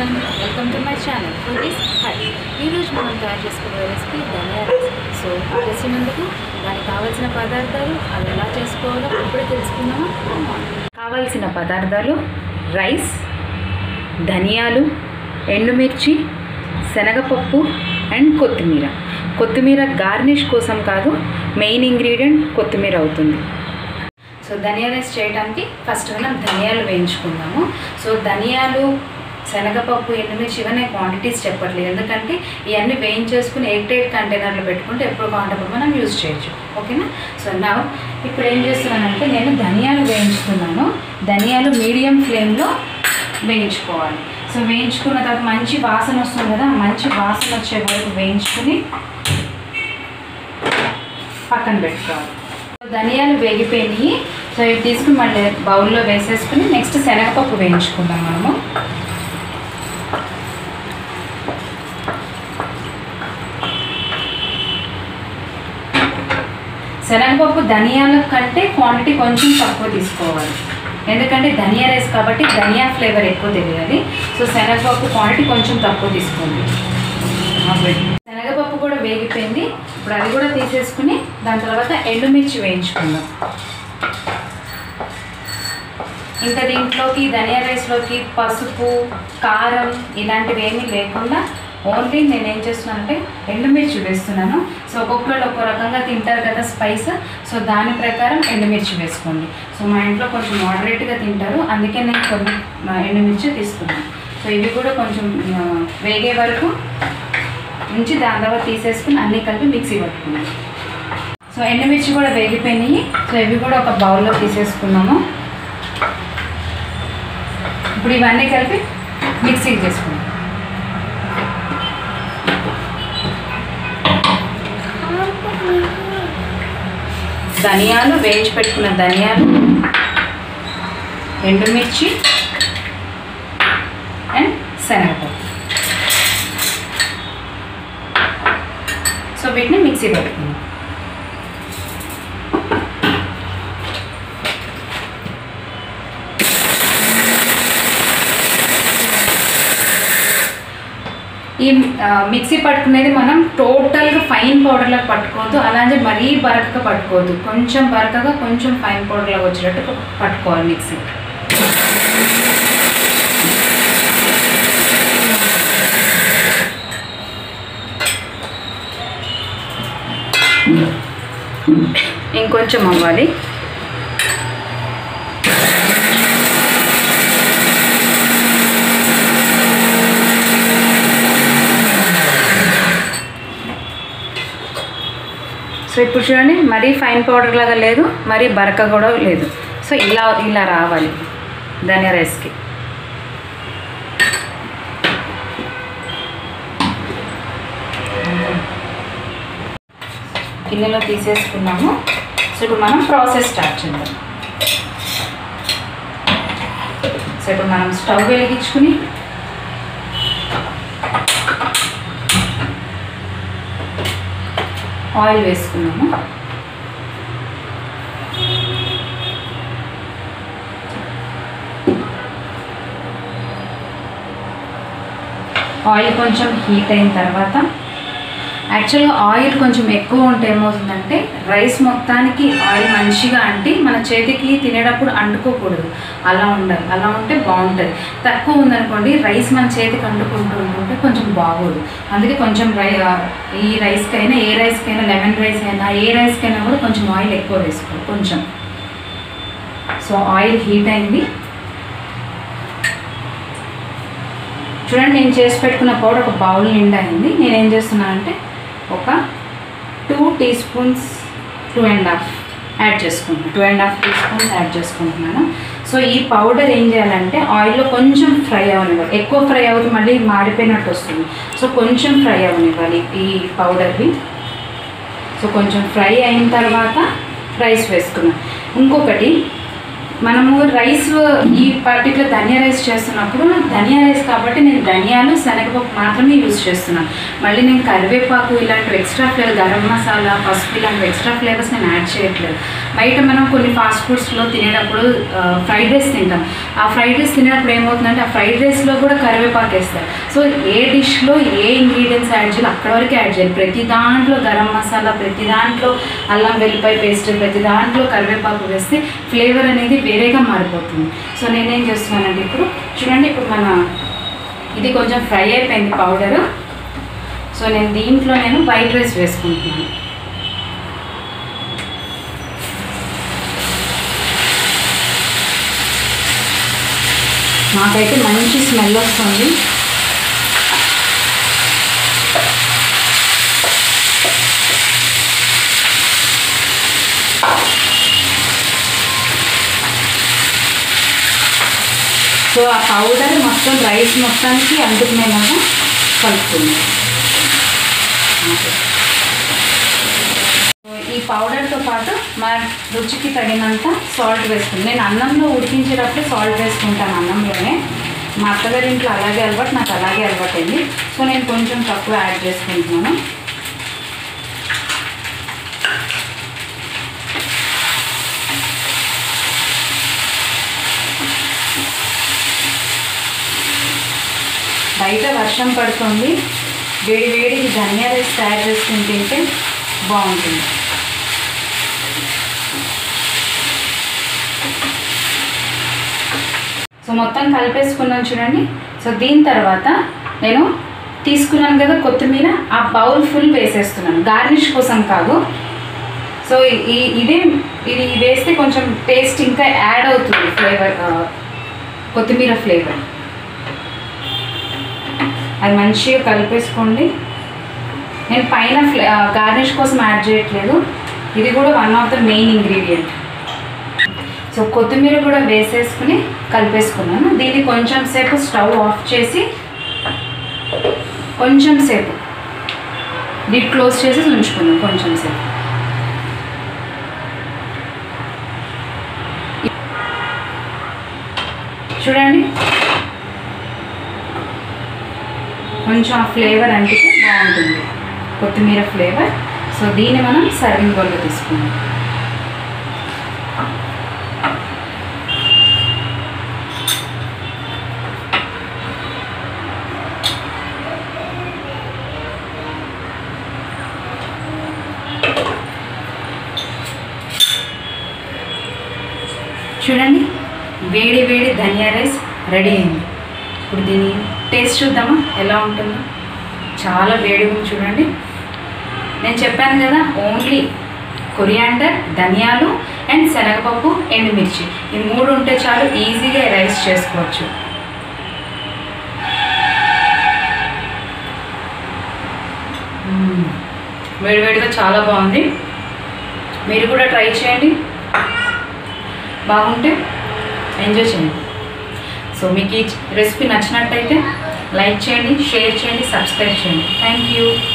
Everyone welcome to my channel foodies hi ఈరోజు మనం తయారు చేసుకునే రెసిపీ ధనియా రైస్ సో ఆ రెసిపీ ముందుకు దానికి కావాల్సిన పదార్థాలు అవి ఎలా చేసుకోవాలో ఇప్పుడే తెలుసుకుందామా కావాల్సిన పదార్థాలు రైస్ ధనియాలు ఎండుమిర్చి శనగపప్పు అండ్ కొత్తిమీర కొత్తిమీర గార్నిష్ కోసం కాదు మెయిన్ ఇంగ్రీడియంట్ కొత్తిమీర అవుతుంది సో ధనియా రైస్ చేయడానికి ఫస్ట్ మనం ధనియాలు వేయించుకుందాము సో ధనియాలు శనగపప్పు ఎండుమిర్చి ఇవన్నీ క్వాంటిటీస్ చెప్పట్లేదు ఎందుకంటే ఇవన్నీ వేయించేసుకుని ఎయిట్ ఎయిట్ కంటైనర్లో పెట్టుకుంటే ఎప్పుడు కావాలంటే మనం యూజ్ చేయొచ్చు ఓకేనా సో నా ఇప్పుడు ఏం చేస్తున్నానంటే నేను ధనియాలు వేయించుతున్నాను ధనియాలు మీడియం ఫ్లేమ్లో వేయించుకోవాలి సో వేయించుకున్న తర్వాత మంచి వాసన వస్తుంది కదా ఆ మంచి వాసన వచ్చే వరకు వేయించుకుని పక్కన పెట్టుకోవాలి ధనియాలు వేగిపోయినాయి సో ఇవి తీసుకుని మళ్ళీ బౌల్లో వేసేసుకుని నెక్స్ట్ శనగపప్పు వేయించుకుందాం మనము శనగపప్పు ధనియాల కంటే క్వాంటిటీ కొంచెం తక్కువ తీసుకోవాలి ఎందుకంటే ధనియా రైస్ కాబట్టి ధనియా ఫ్లేవర్ ఎక్కువ తెలియాలి సో శనగపప్పు క్వాంటిటీ కొంచెం తక్కువ తీసుకోండి శనగపప్పు కూడా వేగిపోయింది ఇప్పుడు అది కూడా తీసేసుకుని దాని తర్వాత ఎండుమిర్చి వేయించుకుందాం ఇంకా దీంట్లోకి ధనియా రైస్లోకి పసుపు కారం ఇలాంటివి ఏమీ లేకుండా ఓన్లీ నేను ఏం చేస్తున్నానంటే ఎండుమిర్చి వేస్తున్నాను సో ఒక్కొక్కళ్ళు ఒక్కో రకంగా తింటారు కదా స్పైస్ సో దాని ప్రకారం ఎండుమిర్చి వేసుకోండి సో మా ఇంట్లో కొంచెం మోడరేట్గా తింటారు అందుకే నేను కొన్ని ఆ, ఎండుమిర్చి తీసుకున్నాను సో ఇవి కూడా కొంచెం ఆ, వేగే వరకు ఉంచి దాని తర్వాత తీసేసుకుని అన్నీ కలిపి మిక్సీ పట్టుకున్నాం సో ఎండుమిర్చి కూడా వేగిపోయినాయి సో ఇవి కూడా ఒక బౌల్లో తీసేసుకున్నాము ఇప్పుడు ఇవన్నీ కలిపి మిక్సీకి చేసుకుందాం ధనియాలు వేయించి పెట్టుకున్న ధనియాలు ఎండుమిర్చి అండ్ శనగపప్పు సో వీటిని మిక్సీ పెట్టుకుందాం ఈ ఆ, మిక్సీ పట్టుకునేది మనం టోటల్గా ఫైన్ పౌడర్లా పట్టుకోవద్దు అలాగే మరీ బరకగా పట్టుకోవద్దు కొంచెం బరకగా కొంచెం ఫైన్ పౌడర్లా వచ్చేటట్టు పట్టుకోవాలి మిక్సీ ఇంకొంచెం అవ్వాలి సో ఇప్పుడు చూడండి మరీ ఫైన్ పౌడర్ లాగా లేదు మరీ బరక కూడా లేదు సో ఇలా ఇలా రావాలి ధనియా రైస్కి గిన్నెలో తీసేసుకున్నాము సో ఇప్పుడు మనం ప్రాసెస్ స్టార్ట్ చేద్దాం సో ఇప్పుడు మనం స్టవ్ వెలిగించుకుని ఆయిల్ వేసుకున్నాము ఆయిల్ కొంచెం హీట్ అయిన తర్వాత యాక్చువల్గా ఆయిల్ కొంచెం ఎక్కువ ఉంటే ఏమవుతుందంటే రైస్ మొత్తానికి ఆయిల్ మంచిగా అంటి మన చేతికి తినేటప్పుడు అంటుకోకూడదు అలా ఉండాలి అలా ఉంటే బాగుంటుంది తక్కువ ఉందనుకోండి రైస్ మన చేతికి అంటుకుంటూ ఉంటుంటే కొంచెం బాగోదు అందుకే కొంచెం రై ఈ రైస్కైనా ఏ రైస్కైనా లెమన్ రైస్ అయినా ఏ రైస్కైనా కూడా కొంచెం ఆయిల్ ఎక్కువ వేసుకోవాలి కొంచెం సో ఆయిల్ హీట్ అయింది చూడండి నేను చేసి పెట్టుకున్న పౌడర్ ఒక బౌల్ నిండా అయింది నేను ఏం చేస్తున్నానంటే ఒక two tea spoons two and half add చేసుకుంటున్నాను two and half tea spoons add చేసుకుంటున్నాను సో ఈ పౌడర్ ఏం చేయాలంటే ఆయిల్లో కొంచెం ఫ్రై అవనివ్వాలి ఎక్కువ ఫ్రై అవుతుంది మళ్ళీ మాడిపోయినట్టు వస్తుంది సో కొంచెం ఫ్రై అవనివ్వాలి ఈ పౌడర్ని సో కొంచెం ఫ్రై అయిన తర్వాత రైస్ వేసుకున్నాం ఇంకొకటి మనము రైస్ ఈ పర్టికులర్ ధనియా రైస్ చేస్తున్నప్పుడు ధనియా రైస్ కాబట్టి నేను ధనియాలు శనగపప్పు మాత్రమే యూజ్ చేస్తున్నాను మళ్ళీ నేను కరివేపాకు ఇలాంటివి ఎక్స్ట్రా ఫ్లేవర్ గరం మసాలా పసుపు ఇలాంటివి ఎక్స్ట్రా ఫ్లేవర్స్ నేను యాడ్ చేయట్లేదు బయట మనం కొన్ని ఫాస్ట్ ఫుడ్స్లో తినేటప్పుడు ఫ్రైడ్ రైస్ తింటాం ఆ ఫ్రైడ్ రైస్ తినేటప్పుడు ఏమవుతుందంటే ఆ ఫ్రైడ్ రైస్లో కూడా కరివేపాకు వేస్తారు సో ఏ డిష్లో ఏ ఇంగ్రీడియంట్స్ యాడ్ చేయాలి అక్కడ వరకు యాడ్ చేయాలి ప్రతి దాంట్లో గరం మసాలా ప్రతి దాంట్లో అల్లం వెల్లిపాయ పేస్ట్ ప్రతి దాంట్లో కరివేపాకు వేస్తే ఫ్లేవర్ అనేది వేరేగా మారిపోతుంది సో నేనేం చేస్తున్నానంటే ఇప్పుడు చూడండి ఇప్పుడు మన ఇది కొంచెం ఫ్రై అయిపోయింది పౌడరు సో నేను దీంట్లో నేను వైట్ రైస్ వేసుకుంటున్నాను నాకైతే మంచి స్మెల్ వస్తుంది సో ఆ పౌడర్ మొత్తం రైస్ మొత్తానికి అందుకునేలాగా కలుపుతుంది ఈ పౌడర్తో పాటు మన రుచికి తగినంత సాల్ట్ వేసుకుంది నేను అన్నంలో ఉడికించేటప్పుడు సాల్ట్ వేసుకుంటాను అన్నంలోనే మా అత్తగారి ఇంట్లో అలాగే అలవాటు నాకు అలాగే అలవాటు అయింది సో నేను కొంచెం తక్కువ యాడ్ చేసుకుంటున్నాను బయట వర్షం పడుతుంది వేడి వేడికి ధనియా రైస్ తయారు చేసుకుని తింటే బాగుంటుంది సో మొత్తం కలిపేసుకున్నాను చూడండి సో దీని తర్వాత నేను తీసుకున్నాను కదా కొత్తిమీర ఆ బౌల్ ఫుల్ వేసేస్తున్నాను గార్నిష్ కోసం కాదు సో ఈ ఇదే ఇది వేస్తే కొంచెం టేస్ట్ ఇంకా యాడ్ అవుతుంది ఫ్లేవర్ కొత్తిమీర ఫ్లేవర్ అది మంచిగా కలిపేసుకోండి నేను పైన ఫ్లే గార్నిష్ కోసం యాడ్ చేయట్లేదు ఇది కూడా one of the main ingredient so కొత్తిమీర కూడా వేసేసుకుని కలిపేసుకున్నాను దీన్ని కొంచెం సేపు స్టవ్ ఆఫ్ చేసి కొంచెం సేపు లిడ్ క్లోజ్ చేసి ఉంచుకున్నాం కొంచెం సేపు చూడండి కొంచెం ఆ ఫ్లేవర్ అంటే బాగుంటుంది కొత్తిమీర ఫ్లేవర్ సో దీన్ని మనం సర్వింగ్ బౌల్లో తీసుకుందాం చూడండి వేడి వేడి ధనియా రైస్ రెడీ అయింది ఇప్పుడు దీని టేస్ట్ చూద్దామా ఎలా ఉంటుందో చాలా వేడిగా ఉంది చూడండి నేను చెప్పాను కదా ఓన్లీ కొరియాండర్ ధనియాలు అండ్ శనగపప్పు ఎండుమిర్చి ఈ మూడు ఉంటే చాలు ఈజీగా రైస్ చేసుకోవచ్చు మ్మ్. వేడివేడిగా చాలా బాగుంది మీరు కూడా ట్రై చేయండి బాగుంటే ఎంజాయ్ చేయండి సో మీకు ఈ రెసిపీ నచ్చినట్టయితే లైక్ చేయండి షేర్ చేయండి సబ్స్క్రైబ్ చేయండి థ్యాంక్ యూ